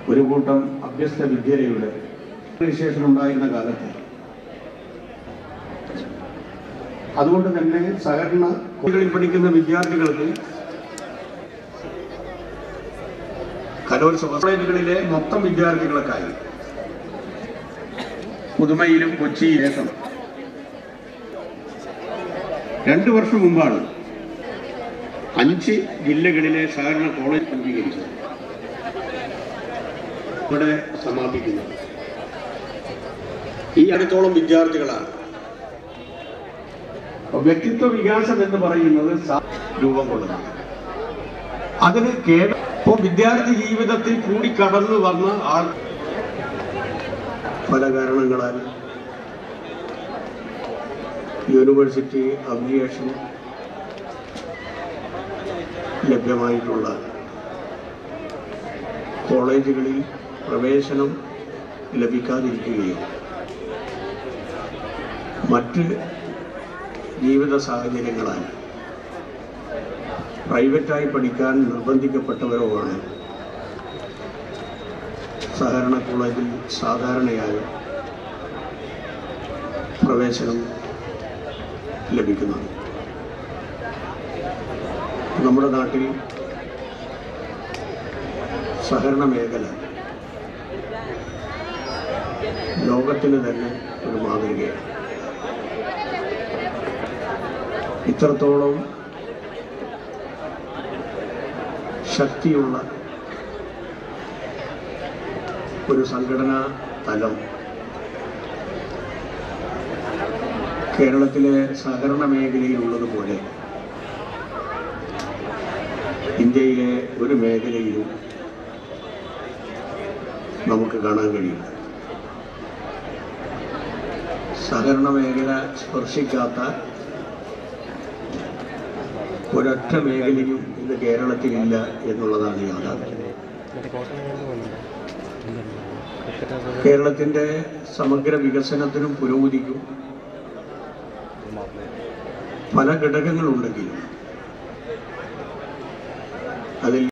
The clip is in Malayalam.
ഒരു കൂട്ടം അഭ്യസ്ത വിദ്യരയുടെ വിശേഷം ഉണ്ടായിരുന്ന കാലത്ത് അതുകൊണ്ട് തന്നെ സഹകരണ കോളേജുകളിൽ പഠിക്കുന്ന വിദ്യാർത്ഥികൾക്ക് കലോത്സവ കോളേജുകളിലെ മൊത്തം വിദ്യാർത്ഥികൾക്കായി പുതുമയിലും കൊച്ചിയിലേക്കും രണ്ടു വർഷം മുമ്പാണ് അഞ്ച് ജില്ലകളിലെ സഹകരണ കോളേജ് രൂപീകരിച്ചത് ഇവിടെ സമാപിക്കുന്നത് ഈ അടുത്തോളം വിദ്യാർത്ഥികളാണ് അപ്പൊ വ്യക്തിത്വ വികാസം എന്ന് പറയുന്നത് സ- രൂപം കൊള്ളുന്നത് അതിന് കേവലം ഇപ്പോ വിദ്യാർത്ഥി ജീവിതത്തിൽ കൂടി കടന്നു വന്ന ആൾ പല കാരണങ്ങളാൽ യൂണിവേഴ്സിറ്റി അഫിലിയേഷൻ ലഭ്യമായിട്ടുള്ള കോളേജുകളിൽ പ്രവേശനം ലഭിക്കാതിരിക്കുകയും മറ്റ് ജീവിത സാഹചര്യങ്ങളാൽ പ്രൈവറ്റായി പഠിക്കാൻ നിർബന്ധിക്കപ്പെട്ടവരുമാണ് സഹകരണ കോളേജിൽ സാധാരണയായി പ്രവേശനം ലഭിക്കുന്നത് നമ്മുടെ നാട്ടിൽ സഹകരണ മേഖല ലോകത്തിന് തന്നെ ഒരു മാതൃകയാണ് ഇത്രത്തോളം ശക്തിയുള്ള ഒരു സംഘടനാ തലം കേരളത്തിലെ സഹകരണ മേഖലയിലുള്ളതുപോലെ ഇന്ത്യയിലെ ഒരു മേഖലയിലും നമുക്ക് കാണാൻ കഴിയില്ല സഹകരണ മേഖല സ്പർശിക്കാത്ത ഒരൊറ്റ മേഖലയും ഇന്ന് കേരളത്തിലില്ല എന്നുള്ളതാണ് യാഥാർത്ഥ്യം കേരളത്തിന്റെ സമഗ്ര വികസനത്തിനും പുരോഗതിക്കും പല ഘടകങ്ങളുണ്ടെങ്കിലും അതിൽ